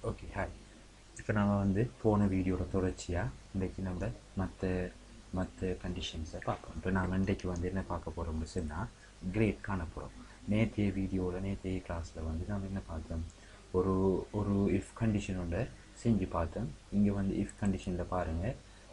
okay hi இப்போ நம்ம வந்து போன வீடியோட தொடர்ச்சியாக இன்றைக்கி நம்ம மற்ற மற்ற கண்டிஷன்ஸை பார்ப்போம் இப்போ நாம் இன்றைக்கு வந்து என்ன பார்க்க போகிறோம்னு சொன்னால் கிரேட் காண போகிறோம் நேற்றைய வீடியோவில் நேற்றைய கிளாஸில் வந்து நாம் என்ன பார்த்தோம் ஒரு ஒரு இஃப் கண்டிஷனோட செஞ்சு பார்த்தோம் இங்கே வந்து இஃப் கண்டிஷனில் பாருங்கள்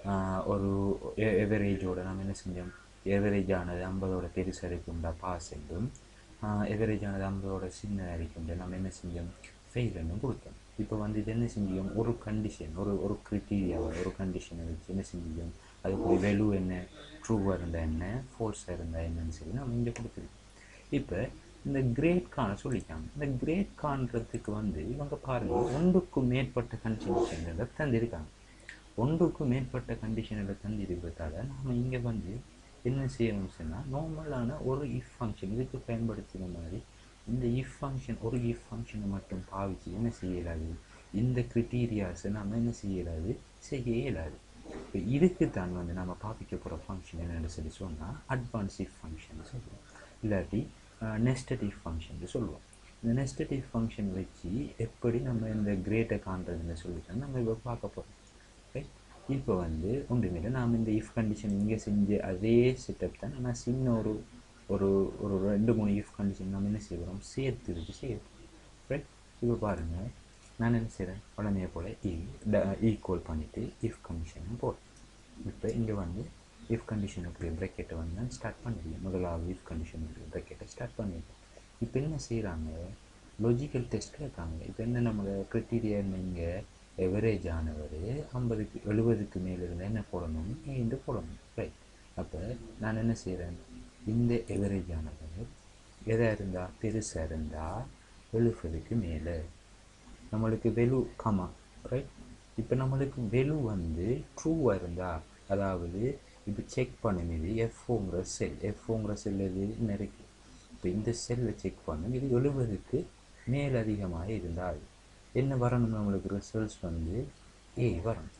ஒரு எவரேஜோட நம்ம என்ன செஞ்சோம் எவரேஜ் ஆனது ஐம்பதோட பெருசு இருக்கும்டா பாஸ் என்றும் எவரேஜ் ஆனது ஐம்பதோட சின்ன இருக்கும்டா நம்ம என்ன செஞ்சோம் ஃபெயில்னு கொடுத்தோம் இப்போ வந்து இது என்ன செஞ்சோம் ஒரு கண்டிஷன் ஒரு ஒரு க்ரிட்டீரியாவை ஒரு கண்டிஷனை வச்சு என்ன செஞ்சோம் அதுக்கு வெலு என்ன ட்ரூவாக இருந்தால் என்ன ஃபால்ஸாக இருந்தால் என்னன்னு சொல்லி நம்ம இங்கே கொடுத்துருக்கோம் இப்போ இந்த கிரேட் கான சொல்லிட்டாங்க இந்த கிரேட் காண்றதுக்கு வந்து இவங்க பாருங்கள் ஒன்றுக்கும் மேற்பட்ட கண்டிஷன்களை தந்திருக்காங்க ஒன்றுக்கும் மேற்பட்ட கண்டிஷனில் தந்திருப்பதால் நாம் இங்கே வந்து என்ன செய்யணும் சொன்னால் நார்மலான ஒரு இஃப் ஃபங்க்ஷன் இதுக்கு பயன்படுத்தின மாதிரி இந்த இஃப் ஃபங்க்ஷன் ஒரு இஃப் ஃபங்க்ஷனை மட்டும் பாவிச்சு என்ன செய்யலாது இந்த க்ரிட்டீரியாஸை நம்ம என்ன செய்யலாது செய்ய இயலாது இப்போ இதுக்கு தான் வந்து நம்ம பாவிக்க போகிற ஃபங்க்ஷன் என்னென்னு சொல்லி சொன்னால் அட்வான்ஸ் இஃப் ஃபங்க்ஷன் சொல்லுவோம் இல்லாட்டி நெஸ்டட் இஃப் ஃபங்க்ஷன் சொல்லுவோம் இந்த நெஸ்டட் இஃப் ஃபங்க்ஷன் வச்சு எப்படி நம்ம இந்த கிரேட்டை காண்றதுன்னு சொல்லிட்டு நம்ம இப்போ பார்க்க போகிறோம் ரைட் இப்போ வந்து ஒன்றுமில்லை நாம் இந்த இஃப் கண்டிஷன் இங்கே செஞ்ச அதே செட்டப் தான் ஆனால் சின்ன ஒரு ஒரு ஒரு ரெண்டு மூணு இஃப் கண்டிஷன் நம்ம என்ன செய்கிறோம் சேர்த்து வச்சு செய்யறோம் ரைட் இப்போ பாருங்கள் நான் என்ன செய்கிறேன் உடனே போல் இ ஈக்குவல் பண்ணிவிட்டு இஃப் கண்டிஷனை போடுறேன் இப்போ இங்கே வந்து இஃப் கண்டிஷனுக்கு ப்ரெக்கெட்டை வந்து நான் ஸ்டார்ட் பண்ணிடுவேன் முதலாவது இஃப் கண்டிஷனுக்கு ப்ரெக்கெட்டை ஸ்டார்ட் பண்ணிடுவேன் இப்போ என்ன செய்கிறாங்க லொஜிக்கல் டெஸ்ட் கேட்காங்க இப்போ என்ன நம்ம க்ரிட்டீரியா இங்கே எவரேஜ் ஆனவர் ஐம்பதுக்கு எழுபதுக்கு மேலே இருந்தால் என்ன போடணும் ஏண்டு போடணும் ரைட் அப்போ நான் என்ன செய்கிறேன் இந்த எவரேஜ் ஆனவர் எதாக இருந்தால் பெருசாக இருந்தால் எழுபதுக்கு மேலே நம்மளுக்கு வெலு கமா ரைட் இப்போ நம்மளுக்கு வெலு வந்து ட்ரூவாக இருந்தால் அதாவது இப்போ செக் பண்ணும் இது எஃப்ஓங்கிற செல் எஃப்ஓங்கிற செல் எது இருக்கு இப்போ இந்த செல்லை செக் பண்ணும் இது எழுபதுக்கு மேல் அதிகமாக இருந்தால் என்ன வரணும் நம்மளுக்கு ரிசல்ட்ஸ் வந்து ஏ வரணும்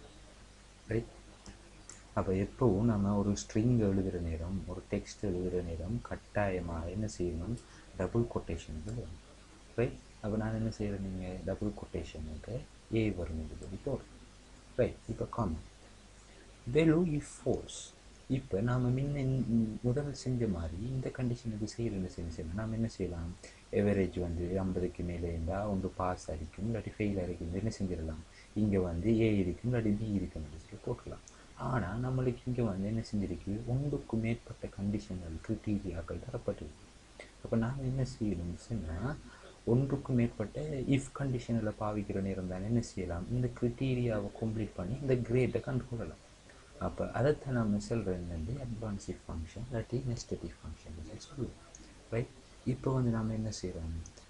ரைட் அப்போ எப்போவும் நம்ம ஒரு ஸ்ட்ரிங் எழுதுகிற நேரம் ஒரு டெக்ஸ்ட் எழுதுகிற நேரம் கட்டாயமாக என்ன செய்யணும் டபுள் கொட்டேஷனுக்கு வரும் ரைட் அப்போ நான் என்ன செய்கிறேன் நீங்கள் டபுள் கொட்டேஷனுக்கு ஏ வரும் சொல்லி போடுறேன் ரைட் இப்போ காமன் வெலு இஃப் ஃபோர்ஸ் இப்போ நாம் முன்ன முதல் செஞ்ச மாதிரி இந்த கண்டிஷனுக்கு செய்கிறேன்னு செஞ்சோம்னா நாம் என்ன செய்யலாம் எவரேஜ் வந்து ஐம்பதுக்கு மேலே இருந்தால் ஒன்று பாஸ் அடிக்கும் இல்லாட்டி ஃபெயில் அடிக்கும் என்ன செஞ்சிடலாம் இங்கே வந்து ஏ இருக்கும் இல்லாட்டி பி இருக்குன்னு சொல்லி போட்டுடலாம் ஆனால் நம்மளுக்கு இங்கே வந்து என்ன செஞ்சிருக்கு ஒன்றுக்கு மேற்பட்ட கண்டிஷன்கள் க்ரிட்டீரியாக்கள் தரப்பட்டிருக்கு அப்போ நாம் என்ன செய்யணும் சொன்னால் ஒன்றுக்கு மேற்பட்ட இஃப் கண்டிஷனில் பாவிக்கிற நேரம் தான் என்ன செய்யலாம் இந்த க்ரிட்டீரியாவை கம்ப்ளீட் பண்ணி இந்த கிரேட்டை கண்டுகொள்ளலாம் அப்போ அதைத்தான் நம்ம சொல்கிறது வந்து அட்வான்ஸ் இஃப் ஃபங்க்ஷன் இல்லாட்டி நெஸ்டட்டிவ் ஃபங்க்ஷன் சொல்லுவோம் ரைட் இப்போ வந்து நாம் என்ன செய்கிறோம்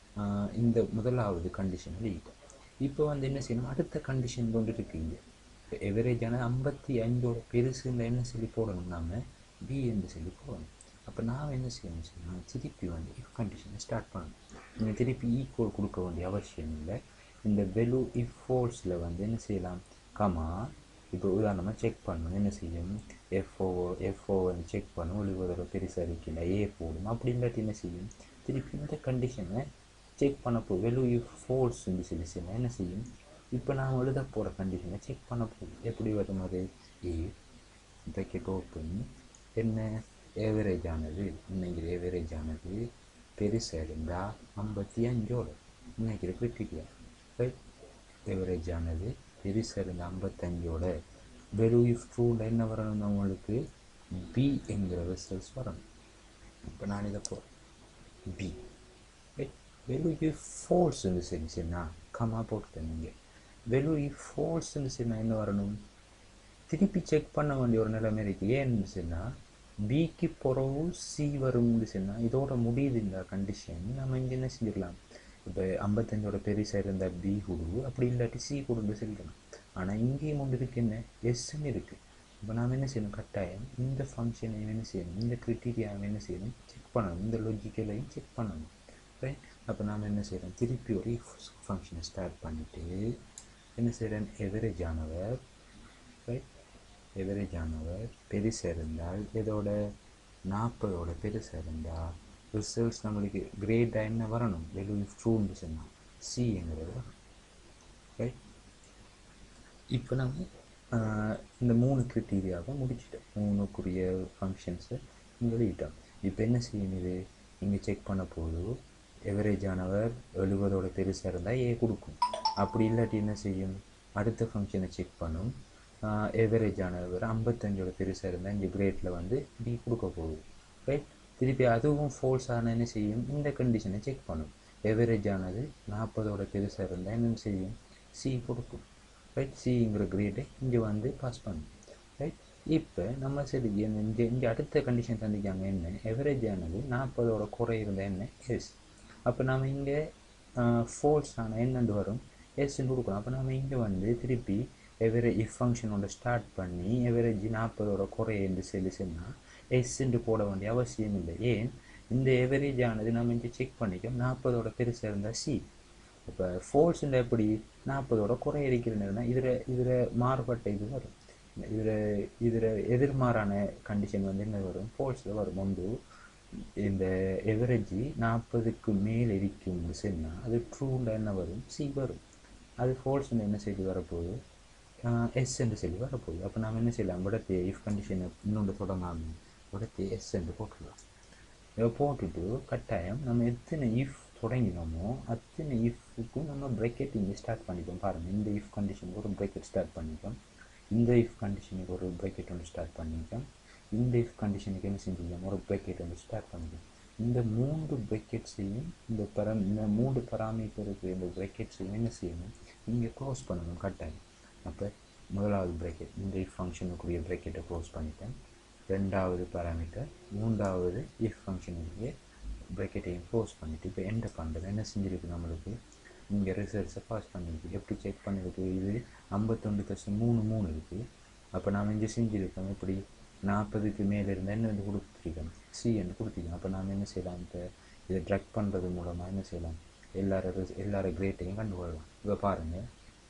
இந்த முதலாவது கண்டிஷன் எழுதிட்டோம் இப்போ வந்து என்ன செய்யணும் அடுத்த கண்டிஷன் கொண்டு இருக்குங்க இப்போ எவரேஜான ஐம்பத்தி அஞ்சோட பெருசுல என்ன சொல்லி போடணும் நாம் பி என்று சொல்லி போடணும் அப்போ நாம் என்ன செய்யணும் சொன்னால் திருப்பி வந்து இஃப் கண்டிஷனை ஸ்டார்ட் பண்ணணும் நீங்கள் திருப்பி ஈக்குவல் கொடுக்க வேண்டிய அவசியம் இல்லை இந்த வெலு இஃப் ஃபோர்ஸில் வந்து என்ன செய்யலாம் கமா இப்போ உதாரணமாக செக் பண்ணணும் என்ன செய்யும் எஃப்ஓ எஃப்ஓ வந்து செக் பண்ணும் ஒளிவதோட பெருசாக இருக்கில்ல ஏ போடும் அப்படி இல்லாட்டி என்ன செய்யும் திருப்பி இந்த கண்டிஷனை செக் பண்ண போ வெலு இஃப் ஃபோர்ஸ் சொல்லி செய்யணும் என்ன செய்யும் இப்போ நான் எழுத போகிற கண்டிஷனை செக் பண்ண போகுது எப்படி வரும் அது ஏ ப்ரெக்கெட் ஓப்பன் என்ன ஏவரேஜ் ஆனது இன்னைக்கு ஏவரேஜ் ஆனது பெருசாக இருந்தால் ஐம்பத்தி அஞ்சோட இன்னைக்கு கிரிட்டிக்கா ரைட் ஏவரேஜ் ஆனது பெருசாக இருந்த ஐம்பத்தஞ்சோட வெறும் இஃப் ட்ரூவில் என்ன வரணும் உங்களுக்கு பி என்கிற ரிசல்ட்ஸ் வரணும் இப்போ நான் இதை போ பி ரைட் வெறும் இஃப் ஃபோர்ஸ்ன்னு செஞ்சுன்னா கமா போட்டுட்டேன் நீங்கள் வெறும் இஃப் ஃபோர்ஸ்ன்னு சொன்னால் என்ன வரணும் திருப்பி செக் பண்ண வேண்டிய ஒரு நிலைமை இருக்குது ஏன்னு சொன்னால் பிக்கு பிறகு சி வரும்னு சொன்னால் இதோட முடியுது இந்த கண்டிஷன் நம்ம இங்கே என்ன செஞ்சிடலாம் இப்போ ஐம்பத்தஞ்சோட பெருசாக இருந்தால் பி குடு அப்படி இல்லாட்டி சி கொடுன்னு சொல்லிடலாம் ஆனால் இங்கேயும் ஒன்று இருக்கு என்ன எஸ்ன்னு இருக்குது இப்போ நாம் என்ன செய்யணும் கட்டாயம் இந்த ஃபங்க்ஷனை என்ன செய்யணும் இந்த க்ரிட்டீரியாவை என்ன செய்யணும் செக் பண்ணணும் இந்த லொஜிக்கலையும் செக் பண்ணணும் ரைட் அப்போ நாம் என்ன செய்கிறோம் திருப்பி ஒரு ஃபங்க்ஷனை ஸ்டார்ட் பண்ணிவிட்டு என்ன செய்கிறேன் எவரேஜ் ஆனவர் ரைட் எவரேஜ் ஆனவர் பெருசாக இருந்தால் இதோட நாற்பதோட பெருசாக இருந்தால் ரிசல்ட்ஸ் நம்மளுக்கு கிரேட்டாக என்ன வரணும் வெலு ட்ரூன்னு சொன்னால் சிங்கிறது வரணும் ரைட் இப்போ நம்ம ஆஹ், இந்த மூணு கிரிட்டீரியாவை முடிச்சிட்டோம் மூணுக்குரிய ஃபங்க்ஷன்ஸை இங்கே எழுதிட்டோம் இப்போ என்ன செய்யணும் இது இங்கே செக் பண்ண போது எவரேஜ் ஆனவர் எழுபதோட பெருசாக இருந்தால் ஏ கொடுக்கும் அப்படி இல்லாட்டி என்ன செய்யும் அடுத்த ஃபங்க்ஷனை செக் பண்ணும் எவரேஜ் ஆனவர் ஐம்பத்தஞ்சோட பெருசாக இருந்தால் இங்கே கிரேட்டில் வந்து பி கொடுக்க போகுது ரைட் திருப்பி அதுவும் ஃபால்ஸ் ஆன என்ன செய்யும் இந்த கண்டிஷனை செக் பண்ணும் எவரேஜ் ஆனது நாற்பதோட பெருசாக இருந்தால் என்ன செய்யும் சி கொடுக்கும் ரைட் சிங்கிற கிரேடை இங்கே வந்து பாஸ் பண்ணும் ரைட் இப்போ நம்ம சரி இங்கே இங்கே அடுத்த கண்டிஷன் தந்திக்காங்க என்ன எவரேஜ் ஆனது நாற்பதோட குறை இருந்தால் என்ன எஸ் அப்போ நம்ம இங்கே ஃபோல்ஸ் ஆனால் என்னண்டு வரும் எஸ்ன்னு கொடுக்கணும் அப்போ நம்ம இங்கே வந்து திருப்பி எவரே இஃப் ஃபங்க்ஷனோட ஸ்டார்ட் பண்ணி எவரேஜ் நாற்பதோட குறை என்று சொல்லி சொன்னால் எஸ்ன்னு போட வேண்டிய அவசியம் இல்லை ஏன் இந்த எவரேஜ் ஆனது நம்ம இங்கே செக் பண்ணிக்கோம் நாற்பதோட பெருசாக இருந்தால் சி இப்போ ஃபோல்ஸுன்ற எப்படி நாற்பதோட குறை இருக்கிற நேரம் இதில் இதில் மாறுபட்ட இது வரும் இதில் இதில் எதிர்மாறான கண்டிஷன் வந்து என்ன வரும் ஃபோல்ஸில் வரும் ஒன்று இந்த எவரேஜ் நாற்பதுக்கு மேல் இருக்கும் சொன்னால் அது ட்ரூவில் என்ன வரும் சி வரும் அது ஃபோல்ஸ்னு என்ன செய்தி வரப்போகுது எஸ் என்று சொல்லி வரப்போகுது அப்போ நாம் என்ன செய்யலாம் விடத்தை இஃப் கண்டிஷனை இன்னொன்று தொடங்காமல் விடத்தை எஸ் என்று போட்டுடலாம் இதை போட்டுட்டு கட்டாயம் நம்ம எத்தனை இஃப் தொடங்கினோமோ அத்தனை இஃப்க்கும் நம்ம ப்ரெக்கெட் இங்கே ஸ்டார்ட் பண்ணிப்போம் பாருங்கள் இந்த இஃப் கண்டிஷனுக்கு ஒரு ப்ரெக்கெட் ஸ்டார்ட் பண்ணிப்போம் இந்த இஃப் கண்டிஷனுக்கு ஒரு ப்ரெக்கெட் ஒன்று ஸ்டார்ட் பண்ணிப்போம் இந்த இஃப் கண்டிஷனுக்கு என்ன செஞ்சுக்கலாம் ஒரு ப்ரெக்கெட் ஒன்று ஸ்டார்ட் பண்ணிப்போம் இந்த மூன்று ப்ரெக்கெட்ஸையும் இந்த பர இந்த மூன்று பராமீட்டருக்கு இந்த ப்ரெக்கெட்ஸையும் என்ன செய்யணும் இங்கே க்ளோஸ் பண்ணணும் கட்டாயம் அப்போ முதலாவது ப்ரெக்கெட் இந்த இஃப் ஃபங்க்ஷனுக்குரிய ப்ரெக்கெட்டை க்ளோஸ் பண்ணிட்டேன் ரெண்டாவது பாராமீட்டர் மூன்றாவது இஃப் ஃபங்க்ஷனுக்கு ப்ரெக்கெட்டையும் க்ளோஸ் பண்ணிவிட்டு இப்போ என்ட பண்ணுறது என்ன செஞ்சிருக்கு நம்மளுக்கு இங்கே ரிசல்ட்ஸை பாஸ் பண்ணியிருக்கு எப்படி செக் பண்ணிருக்கு இது ஐம்பத்தொண்டு தசம் மூணு மூணு இருக்குது அப்போ நாம் இங்கே செஞ்சுருக்கோம் எப்படி நாற்பதுக்கு மேலே இருந்தால் என்ன வந்து கொடுத்துருக்கோம் சி என்று கொடுத்துருக்கோம் அப்போ நாம் என்ன செய்யலாம் இப்போ இதை ட்ரக் பண்ணுறது மூலமாக என்ன செய்யலாம் எல்லார எல்லார கிரேட்டையும் கண்டுகொள்ளலாம் இப்போ பாருங்கள்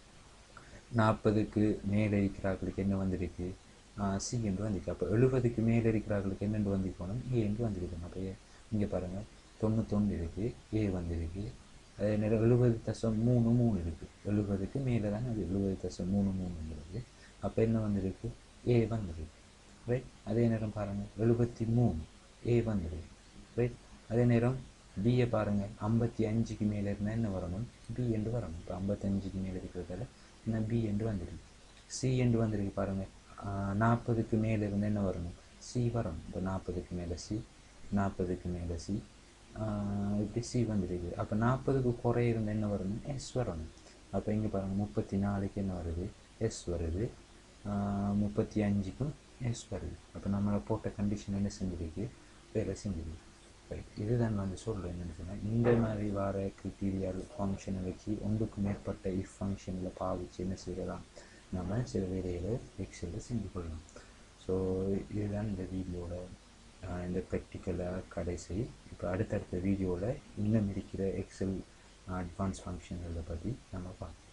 நாற்பதுக்கு மேலே இருக்கிறார்களுக்கு என்ன வந்திருக்கு சி என்று வந்திருக்கு அப்போ எழுபதுக்கு மேலே இருக்கிறார்களுக்கு என்னென்று வந்திருக்கணும் ஏ என்று வந்திருக்கணும் அப்போ இங்கே பாருங்கள் தொண்ணூத்தொன்று இருக்குது ஏ வந்திருக்கு அதே நேரம் எழுபது தசம் மூணு மூணு இருக்குது எழுபதுக்கு மேலே தானே அது எழுபது தசம் மூணு மூணுங்கிறது அப்போ என்ன வந்திருக்கு ஏ வந்திருக்கு ரைட் அதே நேரம் பாருங்கள் எழுபத்தி மூணு ஏ வந்திருக்கு ரைட் அதே நேரம் பியை பாருங்கள் ஐம்பத்தி அஞ்சுக்கு மேலே இருந்தால் என்ன வரணும் பி என்று வரணும் இப்போ ஐம்பத்தஞ்சுக்கு மேலே இருக்கிறதால என்ன பி என்று வந்திருக்கு சி என்று வந்திருக்கு பாருங்கள் நாற்பதுக்கு மேலே இருந்தால் என்ன வரணும் சி வரணும் இப்போ நாற்பதுக்கு மேலே சி நாற்பதுக்கு மேலே சி இப்படி சி வந்துருக்கு அப்போ நாற்பதுக்கு குறை இருந்தால் என்ன வரணும் எஸ் வரணும் அப்போ இங்கே பாருங்கள் முப்பத்தி நாலுக்கு என்ன வருது எஸ் வருது முப்பத்தி அஞ்சுக்கும் எஸ் வருது அப்போ நம்மளை போட்ட கண்டிஷன் என்ன செஞ்சிருக்கு வேலை செஞ்சிருக்கு ரைட் இதுதான் வந்து சொல்கிறேன் என்னென்னு சொன்னால் இந்த மாதிரி வர கிரிட்டீரியால் ஃபங்க்ஷனை வச்சு ஒன்றுக்கு மேற்பட்ட இஃப் ஃபங்க்ஷனில் பாவிச்சு என்ன செய்யலாம் நம்ம சில வேலைகளை எக்ஸலில் செஞ்சு கொள்ளலாம் ஸோ இதுதான் இந்த வீடியோட இந்த ப்ராக்டிக்கலாக கடைசி இப்போ அடுத்தடுத்த வீடியோவில் இன்னும் இருக்கிற எக்ஸல் அட்வான்ஸ் ஃபங்க்ஷன்களை பற்றி நம்ம பார்க்கலாம்